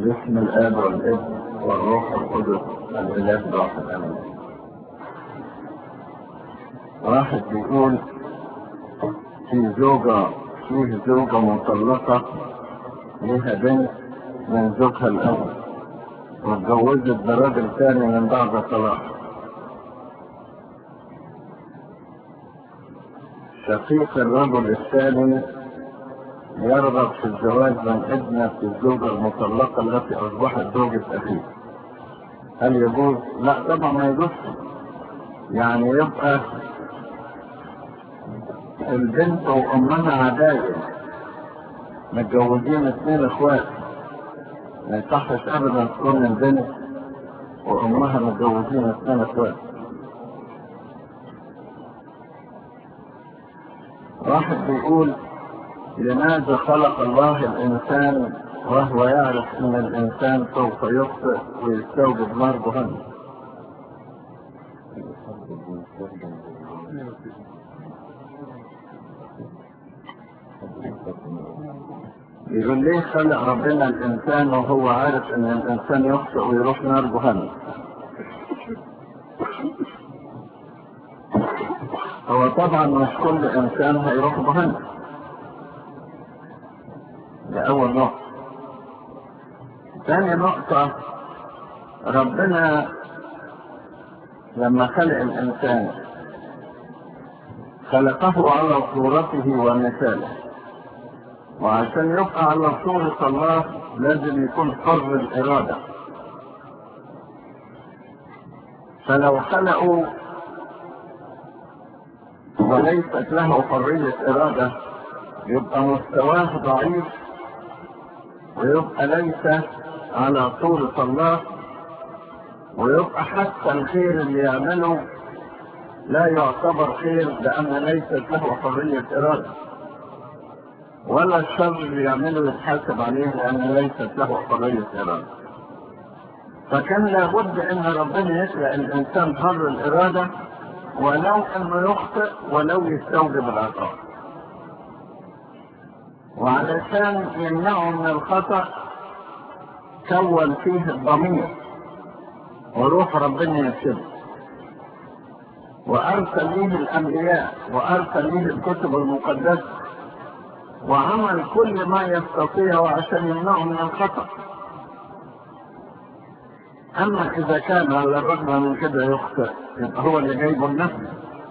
باسم الآب والابن والروح القدس الإله الواحد آمين. واحد بيقول في زوجة فيه زوجة مطلقة لها بنت من زوجها الأول واتجوزت براجل تاني من بعد طلاق شقيق الرجل الثاني يرغب في الزواج من ابنة الزوجة المطلقة التي أصبحت زوجة أخيه هل يجوز؟ لا طبعا ما يجوز يعني يبقى البنت وأمها عداية متجوزين اثنين اخوات ما يصحش ابدا تكون البنت وامها متجوزين اثنين اخوات واحد بيقول لماذا خلق الله الانسان وهو يعرف ان الانسان سوف يخطئ ويستوجب نار جهنم يقول ليه خلق ربنا الانسان وهو عارف ان الانسان يخطئ ويروح نار جهنم هو طبعا مش كل انسان هيروح جهنم ده اول نقطة ثاني نقطة ربنا لما خلق الانسان خلقه على صورته ومثاله وعشان يبقى على صورة الله لازم يكون حر الإرادة فلو خلقوا وليست له حرية إرادة يبقى مستواه ضعيف ويبقى ليس على صورة الله ويبقى حتى الخير اللي يعمله لا يعتبر خير لأن ليست له حرية إرادة ولا الشر اللي يعمله يتحاسب عليه لأن ليست له حرية إرادة فكان لابد أن ربنا يخلق الإنسان حر الإرادة ولو أنه يخطئ ولو يستوجب العقاب وعلشان يمنعه من الخطأ كون فيه الضمير وروح ربنا يكتبه وأرسل ليه الأنبياء وأرسل ليه الكتب المقدسة وعمل كل ما يستطيع عشان يمنعه من الخطأ أما إذا كان على الرغم من كده يخطئ يبقى هو اللي جايبه لنفسه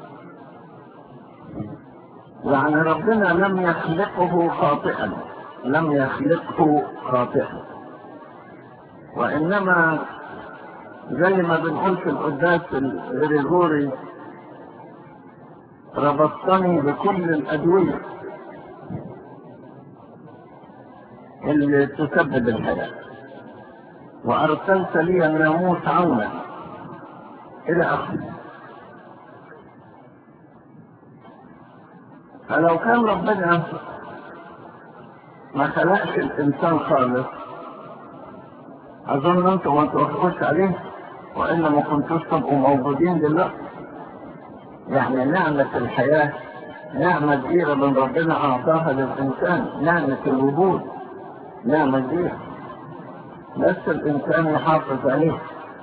يعني ربنا لم يخلقه خاطئا لم يخلقه خاطئا وإنما زي ما بنقول في القداس الغريغوري ربطتني بكل الأدوية اللي تسبب الحياة وأرسلت لي الناموس عونا إلى آخره فلو كان ربنا ما خلقش الإنسان خالص أظن أنتم ما توافقوش عليه وإلا ما كنتوش تبقوا موجودين دلوقتي يعني نعمة الحياة نعمة كبيرة من ربنا أعطاها للإنسان نعمة الوجود نعمة كبيرة بس الإنسان يحافظ عليه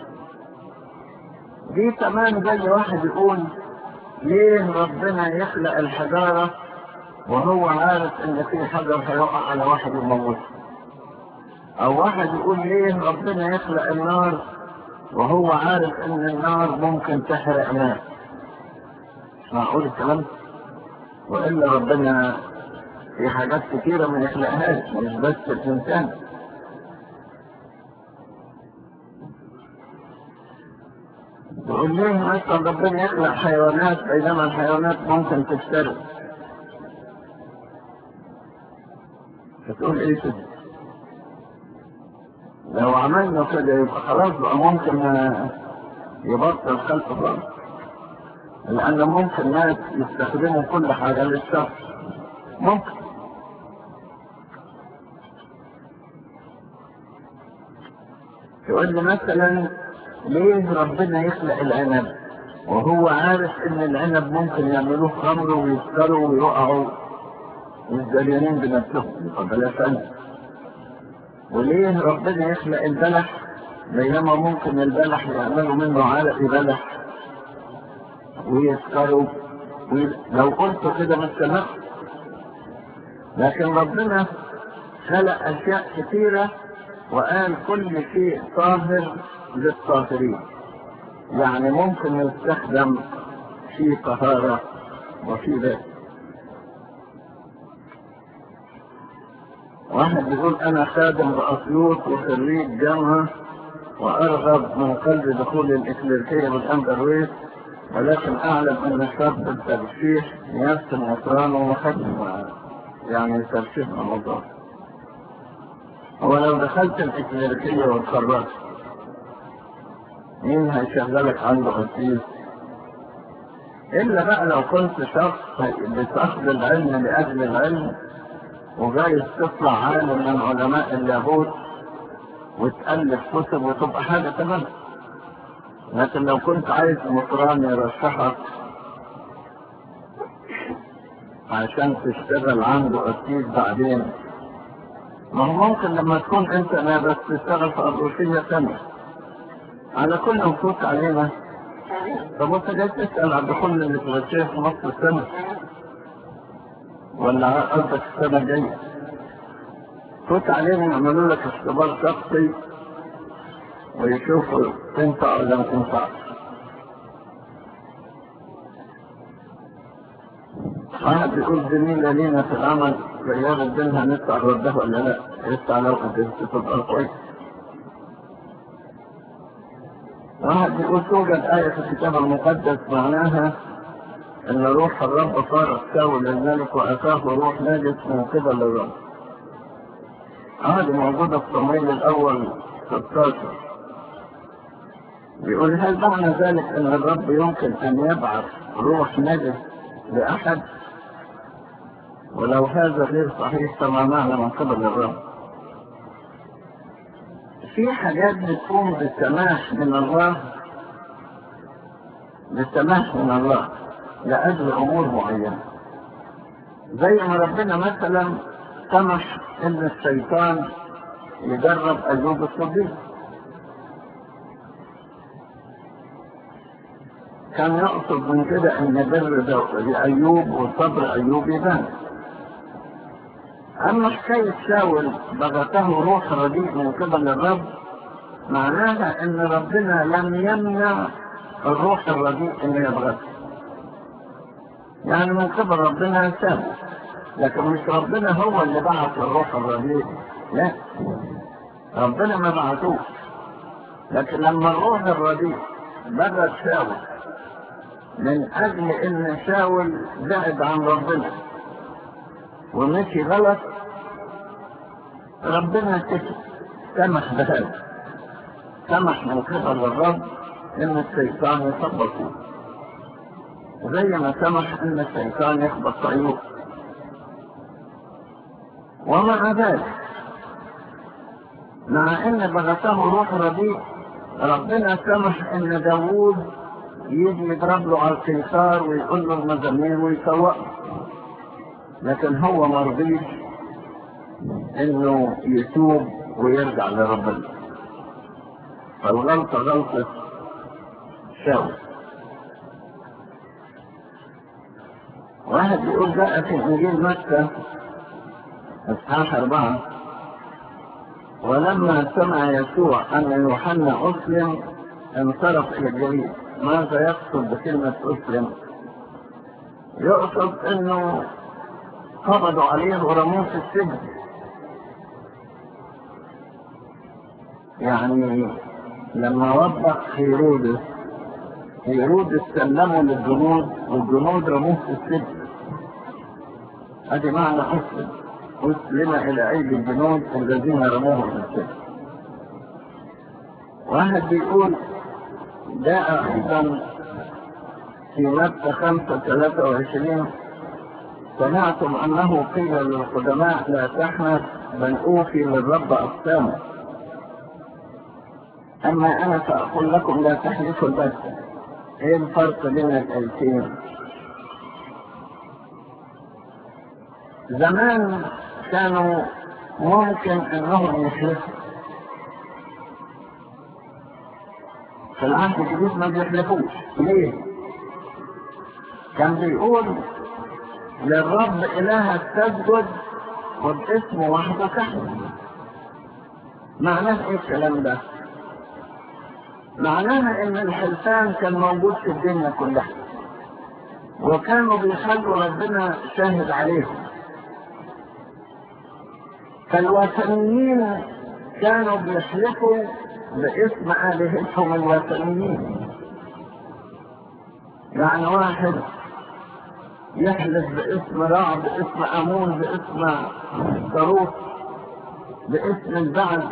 دي تمام زي واحد يقول ليه ربنا يخلق الحجارة وهو عارف ان في حجر هيقع على واحد يموته او واحد يقول ليه ربنا يخلق النار وهو عارف ان النار ممكن تحرق ناس معقول الكلام والا ربنا في حاجات كتيرة ما يخلقهاش مش بس الانسان يقول ليه مثلا ربنا يخلق حيوانات بينما الحيوانات ممكن تفترس هتقول ايه كده لو عملنا كده يبقى خلاص بقى ممكن يبطل خلق خالص لان ممكن ناس يستخدموا كل حاجة للشر ممكن يقول لي مثلا ليه ربنا يخلق العنب وهو عارف ان العنب ممكن يعملوه خمر ويسكروا ويقعوا مش داريانين بنفسهم فبلاش عنب وليه ربنا يخلق البلح بينما ممكن البلح يعملوا منه علق بلح ويسكروا وي... لو قلت كده ما استمر لكن ربنا خلق أشياء كثيرة وقال كل شيء طاهر للطاهرين يعني ممكن يستخدم في طهارة وفي ذات واحد بيقول أنا خادم بأسيوط وخريج جامعة وأرغب من قلب دخول الإكليريكية بالأندرويس ولكن أعلم أن شرط الترشيح يرسم عطران وختم يعني ترشيح رمضان هو لو دخلت الإكليريكية واتخرجت مين هيشغلك عنده قسيس إلا بقى لو كنت شخص بتاخد العلم لأجل العلم وجايز تطلع عالم من علماء اللاهوت وتألف كتب وتبقى حاجة تمام لكن لو كنت عايز مطران يرشحك عشان تشتغل عنده قسيس بعدين ما هو ممكن لما تكون انت نابس تشتغل في أبروشية تانية على كل نفوت علينا طب انت جاي تسأل عن دخول الإكليريكية في نص السنة ولا قصدك السنة الجاية فوت عليهم يعملوا لك اختبار شخصي ويشوفوا تنفع ولا ما تنفعش واحد بيقول زميلة لينا في العمل غيار الدين هندفع ردها ولا لا؟ يدفع لو قدرت تبقى كويس. واحد بيقول توجد آية في الكتاب المقدس معناها أن روح الرب صارت تاول للملك وأتاه روح ناجس من قبل الرب. هذه موجودة في صمويل الأول 16 بيقول هل معنى ذلك أن الرب يمكن أن يبعث روح نجس لأحد ولو هذا غير صحيح فما معنى من قبل الرب في حاجات بتكون بالسماح من الله بالسماح من الله لأجل أمور معينة زي ما ربنا مثلا سمح إن الشيطان يجرب أيوب الصديق كان يقصد من كده ان بر لأيوب وصبر أيوب يبان أما حكاية شاول بغته روح رديء من قبل الرب معناها ان ربنا لم يمنع الروح الرديء انه يبغته يعني من قبل ربنا سابه لكن مش ربنا هو اللي بعث الروح الرديء لا ربنا ما بعثوش لكن لما الروح الرديء بغت شاول من اجل ان شاول بعد عن ربنا ومشي غلط ربنا كتب سمح بهذا سمح من قبل الرب ان الشيطان يخبط فيه زي ما سمح ان الشيطان يخبط في عيوب ومع ذلك مع ان بغته روح رديء ربنا سمح ان داوود يجي يضرب له على القيثار ويقول له المزامير ويسوق لكن هو ما رضيش انه يتوب ويرجع لربنا فالغلطه غلطه شاول واحد بيقول جاء في انجيل مكه اصحاح اربعه ولما سمع يسوع ان يوحنا اسلم انصرف الى الجليل ماذا يقصد بكلمة أسلم يقصد أنه قبضوا عليه ورموه في السجن يعني لما وضح هيرودس هيرودس سلمه للجنود والجنود رموه في السجن هذه معنى أسلم أسلم إلى أيدي الجنود الذين رموه في السجن واحد بيقول جاء أيضا في متى خمسة ثلاثة وعشرين سمعتم أنه قيل للقدماء لا تحنث بل أوفي للرب أقسامه أما أنا فأقول لكم لا تحلفوا البتة إيه الفرق بين الآيتين؟ زمان كانوا ممكن انهم يحلفوا في العهد الجديد ما بيحلفوش ليه؟ كان بيقول للرب إلهك تسجد وباسمه وحده تحمل معناه ايه الكلام ده؟ معناها ان الحلفان كان موجود في الدنيا كلها وكانوا بيخلوا ربنا شاهد عليهم فالوثنيين كانوا بيحلفوا باسم آلهتهم الوثنيين يعني واحد يحلف باسم رع باسم أمون باسم صاروخ باسم البعث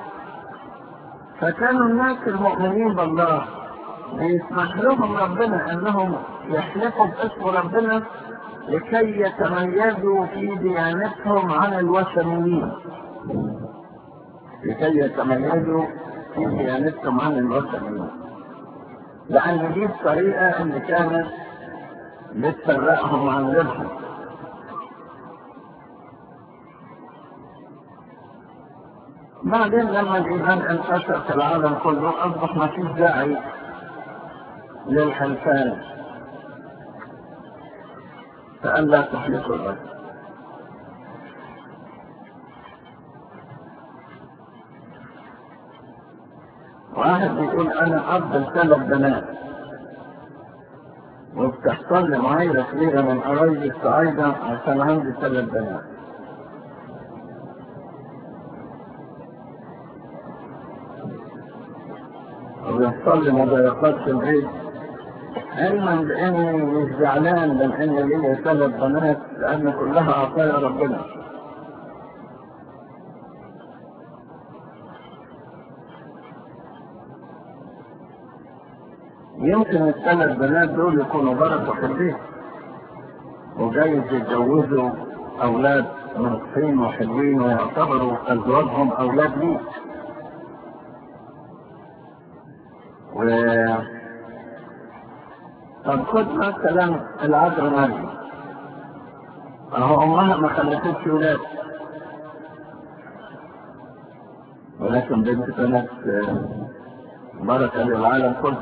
فكانوا الناس المؤمنين بالله بيسمح لهم ربنا انهم يحلفوا باسم ربنا لكي يتميزوا في ديانتهم عن الوثنيين لكي يتميزوا في ديانتهم عن الوثنيين لأن دي الطريقة اللي كانت بتفرقهم عن غيرهم بعدين لما الإيمان انتشر في العالم كله أصبح ما فيش داعي للحلفان فأن لا تحلفوا الرجل واحد بيقول أنا أب ثلاث بنات وبتحصل لي معايرة كبيرة من قرايبي الصعايدة عشان عندي ثلاث بنات وبيحصل لي مضايقات في البيت علما باني مش زعلان من ان لي ثلاث بنات لان كلها عطايا ربنا يمكن الثلاث بنات دول يكونوا بركة في البيت وجايز يتجوزوا أولاد ناصحين وحلوين ويعتبروا أزواجهم أولاد ليك و طب خد مثلا العذراء مريم اهو امها ما خلفتش ولاد ولكن بنت كانت بركه للعالم كله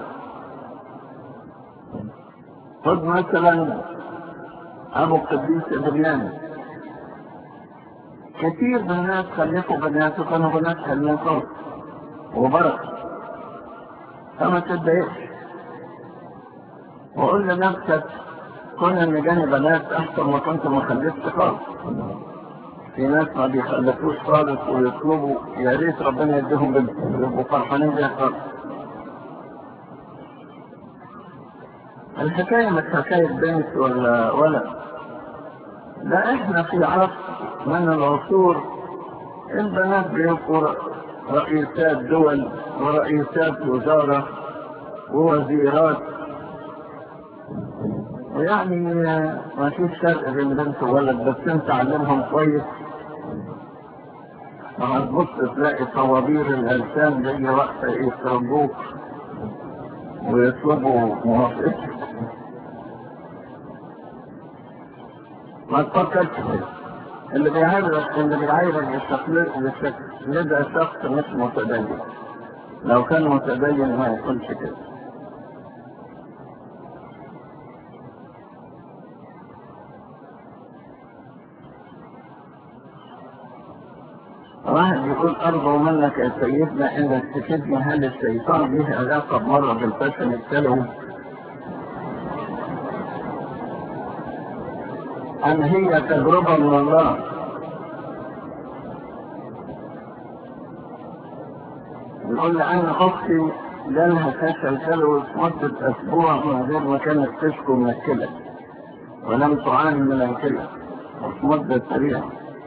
خد مثلا ابو القديس ادريان كثير من الناس خلفوا بنات وكانوا بنات حلوين خالص وبركه فما تتضايقش وقول لنفسك كون ان جاني بنات احسن ما كنت ما خلفتش خالص في ناس ما بيخلفوش خالص ويطلبوا يا ريت ربنا يديهم بنت يبقوا فرحانين بيها خالص الحكاية مش حكاية بنت ولا ولد لا احنا في عصر من العصور البنات بيبقوا رئيسات دول ورئيسات وزارة ووزيرات ويعني ما فيش فرق بين بنت وولد بس انت علمهم كويس وهتبص تلاقي طوابير الألسان زي وقت يضربوك ويطلبوا موافقتك ما تفكرش كده اللي بيعايرك اللي بيعايرك بالشكل ده شخص مش متدين لو كان متدين ما يكونش كده واحد يقول أرجو منك يا سيدنا إنك تفيدني هل الشيطان له علاقة بمرض الفشل الكلوي أم هي تجربة من الله يقول لي أنا أختي جالها فشل كلوي في مدة أسبوع من غير ما كانت تشكو من الكلى ولم تعاني من الكلى وفي مدة سريعة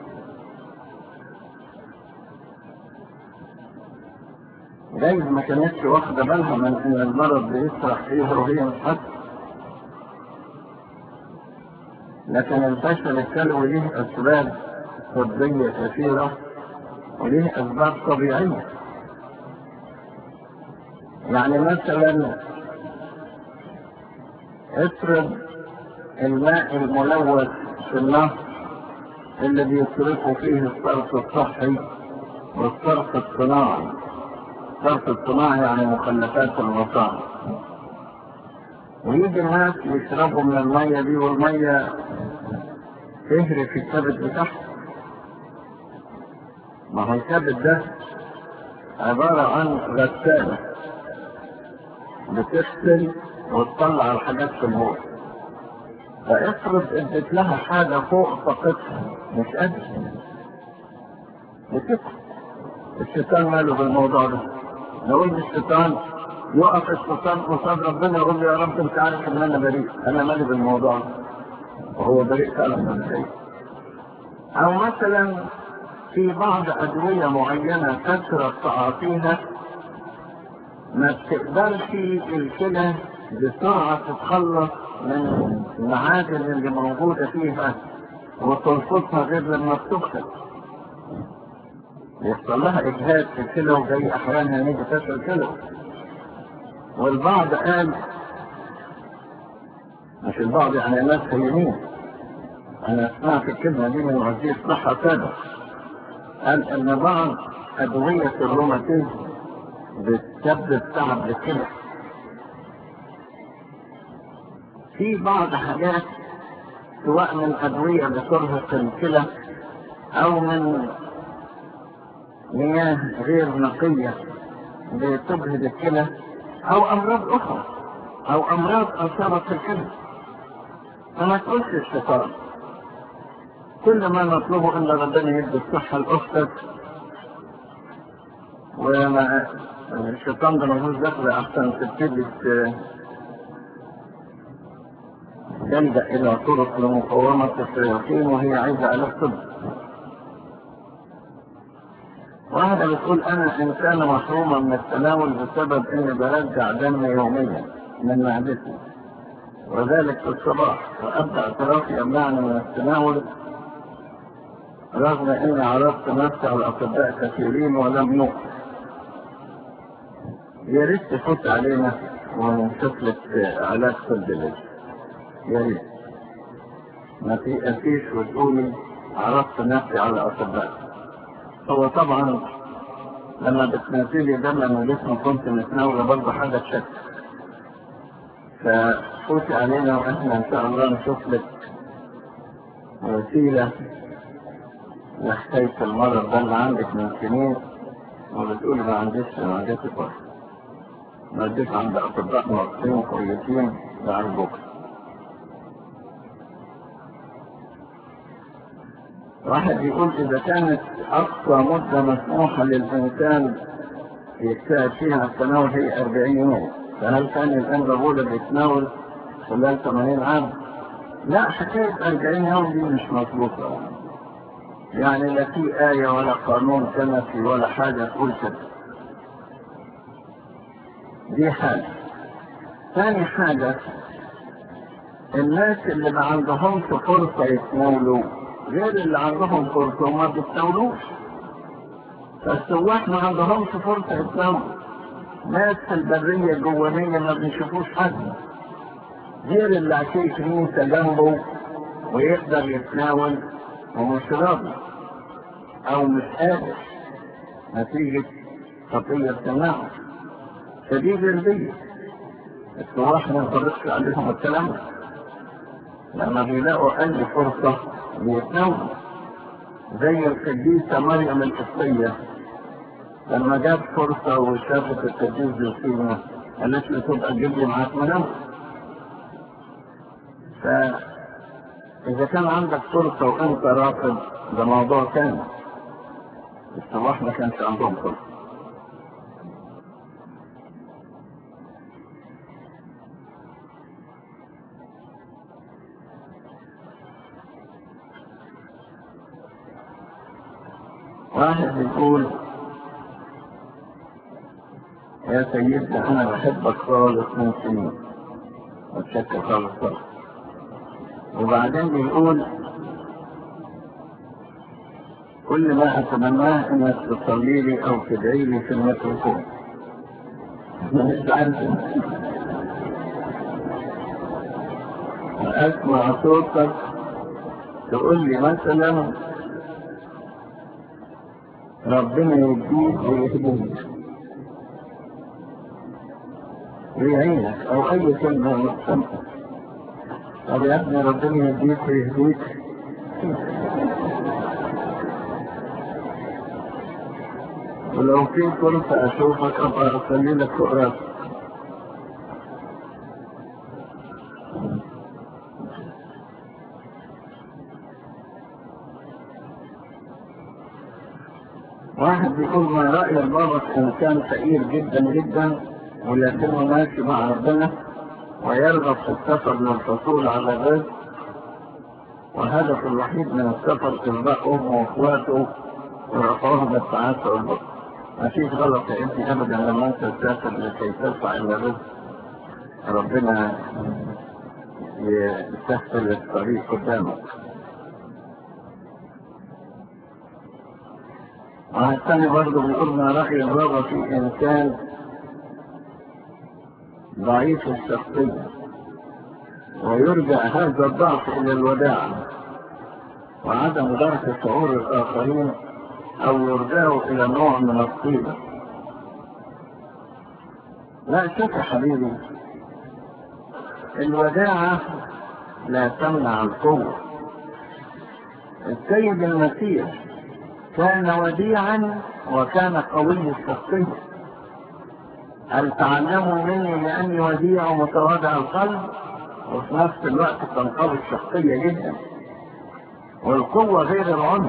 جايز ما كانتش واخدة بالها من ان المرض بيسرح فيها وهي مش حاسة لكن الفشل الكلوي له اسباب طبية كثيرة وله اسباب طبيعية يعني مثلا افرض الماء الملوث في النهر اللي بيصرفوا فيه الصرف الصحي والصرف الصناعي الصرف الصناعي يعني مخلفات المصانع ويجي الناس يشربوا من المية دي والمية تهري في الكبد بتاعهم ما هو الكبد ده عبارة عن غسالة بتغسل وتطلع الحاجات في البول فافرض اديت لها حاجة فوق طاقتها مش قادر بتكفر الشيطان ماله بالموضوع ده نقول الشيطان يقف الشيطان قصاد ربنا يقول له يا رب انت عارف ان انا بريء انا مالي بالموضوع ده وهو بريء فعلا من الشيء او مثلا في بعض ادوية معينة كثرة تعاطيها ما بتقدرش الكلى بسرعة تتخلص من المعادن اللي موجودة فيها وتنقصها غير لما بتكسر يحصل لها اجهاد في الكلى وزي احيانا نيجي تسع كيلو والبعض قال مش البعض يعني ناس سليمين انا سمعت الكلمة دي من وزير الصحة سابق قال ان بعض ادوية الروماتيزم بتسبب تعب للكلى في بعض حاجات سواء من ادوية بترهق الكلى او من مياه غير نقية بتجهد الكلى او امراض اخرى او امراض اثارت الكلى فما تقولش الشيطان كل ما نطلبه ان ربنا يدي الصحة لاختك وما الشيطان ده ملوش دخل احسن تبتدي تلجأ الى طرق لمقاومة الشياطين وهي عايزة علاج طبي واحدة بتقول أنا إنسانة محرومة من التناول بسبب إني برجع دم يوميا من معدتي وذلك في الصباح وأبدأ اعترافي يمنعني من التناول رغم إني عرضت نفسي على أطباء كثيرين ولم نقل يا ريت تفوت علينا ونشوف لك علاج طبي لك يا ريت ما تيأسيش وتقولي عرضت نفسي على أطباء هو طبعا لما بتنزلي دم من جسمي كنت متناولة برضه حاجة شك ففوتي علينا واحنا ان شاء الله نشوف لك وسيلة لحكاية المرض ده اللي عندك من سنين وبتقولي ما عنديش ما عنديش فرق ما عنديش عند اطباء مصريين كويسين لعربوك واحد يقول إذا كانت أقصى مدة مسموحة للإنسان يجتهد فيها التناول هي 40 يوم فهل كان الآن رجولة بيتناول خلال 80 عام؟ لا حكاية 40 يوم دي مش مظبوطة يعني لا في آية ولا قانون كنفي ولا حاجة تقول كده دي حاجة ثاني حاجة الناس اللي ما عندهمش فرصة يتناولوا غير اللي عندهم فرصة وما بيتناولوش فالسواح ما عندهمش فرصة يتناولوا ناس في البرية الجوانية ما بيشوفوش حد غير اللي عشان كنيسة جنبه ويقدر يتناول ومش راضي أو مش قادر نتيجة خطية التناول فدي جلدية السواح ما ينطبقش عليهم الكلام ده لما بيلاقوا أي فرصة بيتناولوا زي القديسة مريم القبطية لما جات فرصة وشافت القديس يوسينا قالت له تبقى تجيب لي معاك منام فإذا كان عندك فرصة وأنت راقد ده موضوع ثاني الصباح ما كانش عندهم فرصة واحد يقول يا سيدنا انا بحبك خالص من سنين وتشكر خالص خالص وبعدين بيقول كل ما اتمناه انك تصلي لي او تدعي لي في الميكروفون مش عارف اسمع صوتك تقول لي مثلا ربنا يديك ويهديك ويعينك او اي كلمة مستمتع طب يا ابني ربنا يديك ويهديك ولو في فرصة اشوفك ابقى اصلي لك فوق راسك واحد بيقول ما رأي البابا في إنسان فقير جدا جدا ولكنه ماشي مع ربنا ويرغب في السفر للحصول على الرزق وهدفه الوحيد من السفر إرضاء أمه وإخواته ورفعهم بالسعادة والبطل ما فيش غلط يا ابني أبدا لما أنت تسافر لكي ترفع إلى الرزق ربنا يسهل الطريق قدامك واحد تاني برضه بيقول ما رأي الرغبة في إنسان ضعيف الشخصية ويرجع هذا الضعف إلى الوداع وعدم درك شعور الآخرين أو يرجعوا إلى نوع من الطيبة لا شك يا حبيبي الوداعة لا تمنع القوة السيد المسيح كان وديعا وكان قوي الشخصية هل تعلموا مني لأني وديع ومتواضع القلب وفي نفس الوقت كان قوي الشخصية جدا والقوة غير العنف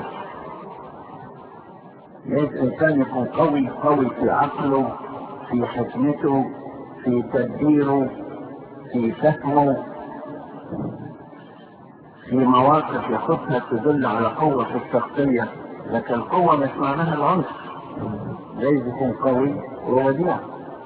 ليس إنسان يكون قوي قوي في عقله في حكمته في تدبيره في فهمه في مواقف يخصها تدل على قوة في الشخصية لكن القوة مش معناها العنف جايز يكون قوي ووديع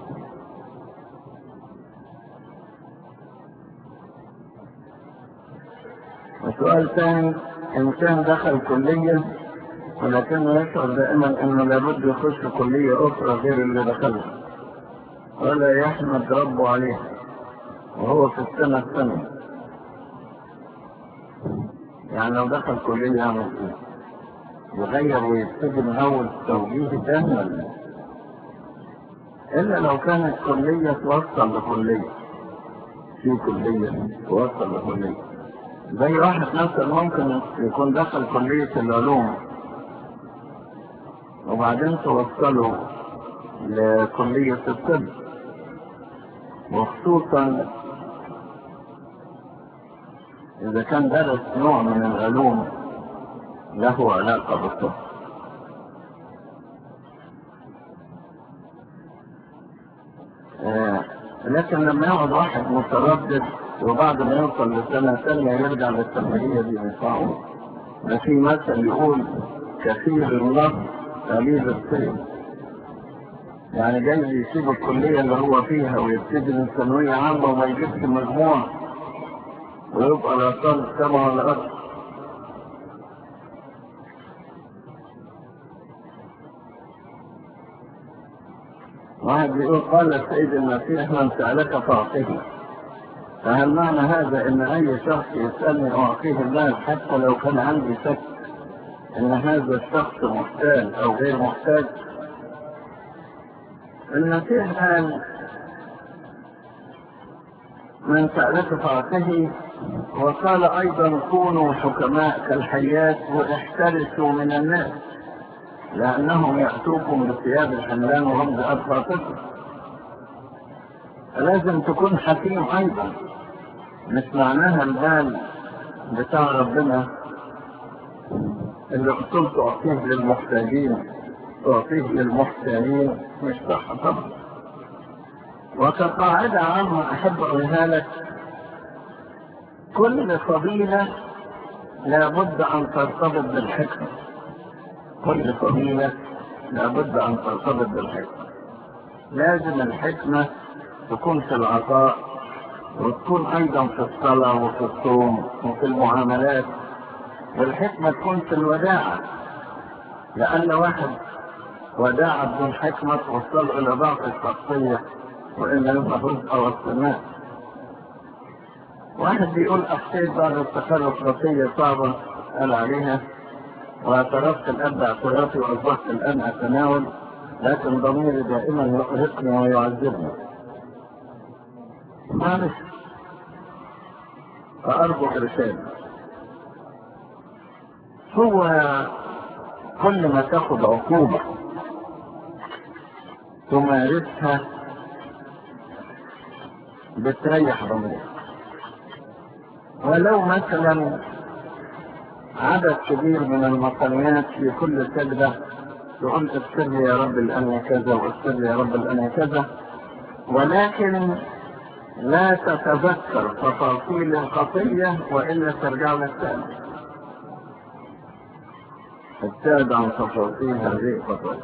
وسؤال ثاني إنسان دخل كلية ولكنه يشعر دائما أنه لابد يخش كلية أخرى غير اللي دخلها ولا يحمد ربه عليها وهو في السنة الثانية يعني لو دخل كلية يعمل ايه؟ يغير ويبتدي من اول توجيه تاني ولا الا لو كانت كلية توصل لكلية في كلية توصل لكلية زي واحد مثلا ممكن يكون دخل كلية العلوم وبعدين توصله لكلية الطب وخصوصا إذا كان درس نوع من العلوم له علاقة بالطب آه لكن لما يقعد واحد متردد وبعد ما يوصل لسنة ثانية يرجع للتمهيدية دي ينفعه ده في مثل يقول كثير النص قليل السير يعني جاي يسيب الكلية اللي هو فيها ويبتدي من ثانوية عامة وما يجيبش مجموع ويبقى لا طالب سما ولا أرض واحد بيقول قال السيد المسيح من سألك فأعطيه فهل معنى هذا ان اي شخص يسألني اعطيه المال حتى لو كان عندي شك ان هذا الشخص محتاج او غير محتاج المسيح قال من سألك فأعطيه وقال ايضا كونوا حكماء كالحيات واحترسوا من الناس لانهم يأتوكم بثياب الحملان وهم ذئاب خاطئة لازم تكون حكيم ايضا مش معناها المال بتاع ربنا اللي قلت تعطيه للمحتاجين تعطيه للمحتاجين مش صح طبعا وكقاعدة عامة أحب أقولها لك كل فضيلة لابد أن ترتبط بالحكمة كل فضيلة لابد أن ترتبط بالحكمة لازم الحكمة تكون في العطاء وتكون أيضا في الصلاة وفي الصوم وفي المعاملات والحكمة تكون في الوداعة لأن واحد وداعة بدون حكمة توصل إلى ضعف الشخصية وإلا يبقى رزق وسط الناس واحد بيقول أخطيت بعد التخرج وصية صعبة قال عليها واعترفت الآن باعترافي وأصبحت الآن أتناول لكن ضميري دائما يؤرقني ويعذبني معلش فأرجو إرشاد هو كل ما تاخد عقوبة تمارسها بتريح ضميرك ولو مثلا عدد كبير من المقامات في كل سجدة تقول اغفر لي يا رب الأن كذا واغفر لي يا رب الأن كذا ولكن لا تتذكر تفاصيل الخطية وإلا ترجع لك تاني ابتعد عن تفاصيل هذه الخطية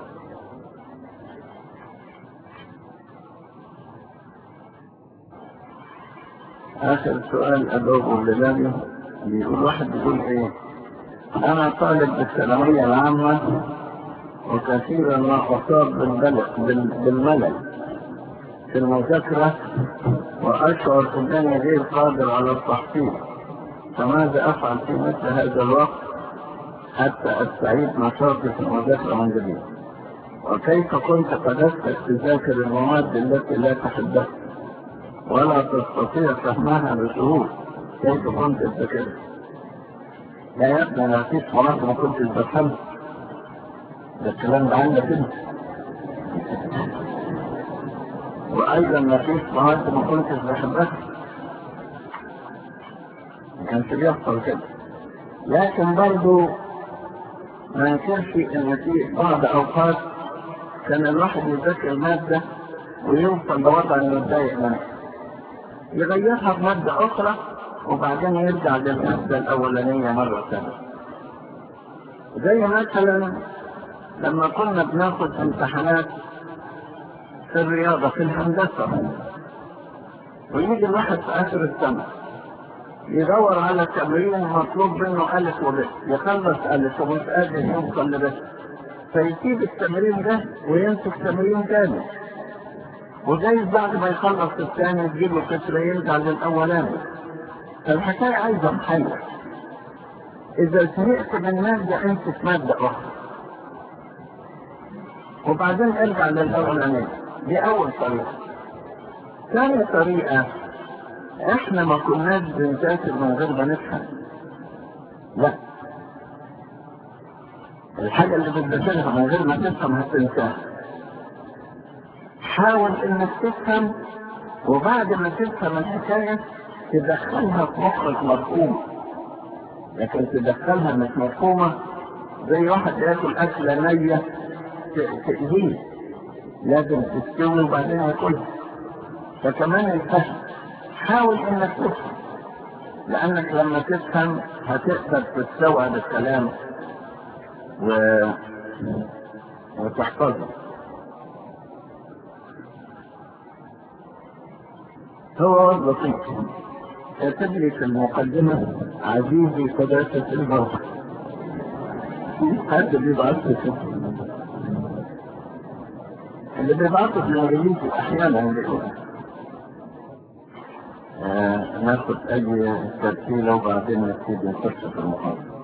آخر سؤال أجاوبه لله بيقول واحد بيقول إيه أنا طالب بالثانوية العامة وكثيرا ما أصاب بالبلد بالملل في المذاكرة وأشعر أنني غير قادر على التحصيل فماذا أفعل في مثل هذا الوقت حتى أستعيد نشاطي في المذاكرة من جديد وكيف كنت قدرت تذاكر المواد التي لا تحبها ولا تستطيع فهمها بسهولة كيف كنت تذاكرها لا يا ابني انا فيش مرات ما كنتش بفهمها ده الكلام ده عندك انت وايضا ما فيش مواد ما كنتش بحبها ما كانش بيحصل كده لكن برضو ما ينكرش ان في بعض اوقات كان الواحد يذاكر مادة ويوصل لوضع انه يتضايق منها يغيرها بمادة اخرى وبعدين يرجع للمادة الاولانية مرة ثانية زي مثلا لما كنا بناخد امتحانات في الرياضة في الهندسة ويجي الواحد في اخر السنة يدور على تمرين مطلوب منه ألف وب يخلص ألف ومش قادر يوصل لب فيسيب التمرين ده ويمسك تمرين تاني وجايز بعد ما يخلص الثاني تجيب له كسرة يرجع للأولاني فالحكاية عايزة محلة إذا سمعت من مادة امسك مادة أخرى وبعدين ارجع للأولانية دي أول طريقة ثاني طريقة احنا ما كناش بنذاكر من غير ما نفهم لا الحاجة اللي بتذاكرها من غير ما تفهم هتنساها حاول انك تفهم وبعد ما تفهم الحكاية تدخلها في مخك مفهوم لكن تدخلها مش مفهومة زي واحد ياكل أكلة نية تأذيه لازم تستوي وبعدين ياكلها فكمان الفهم حاول انك تفهم لانك لما تفهم هتقدر تستوعب الكلام و... وتحفظه هو لطيف كتب لي في المقدمة عزيزي قداسة الموت حد بيبعث لي اللي بيبعثه في الانجليزي احيانا بيقول آه ناخد اي ترتيله وبعدين نبتدي نخش في المحاضرة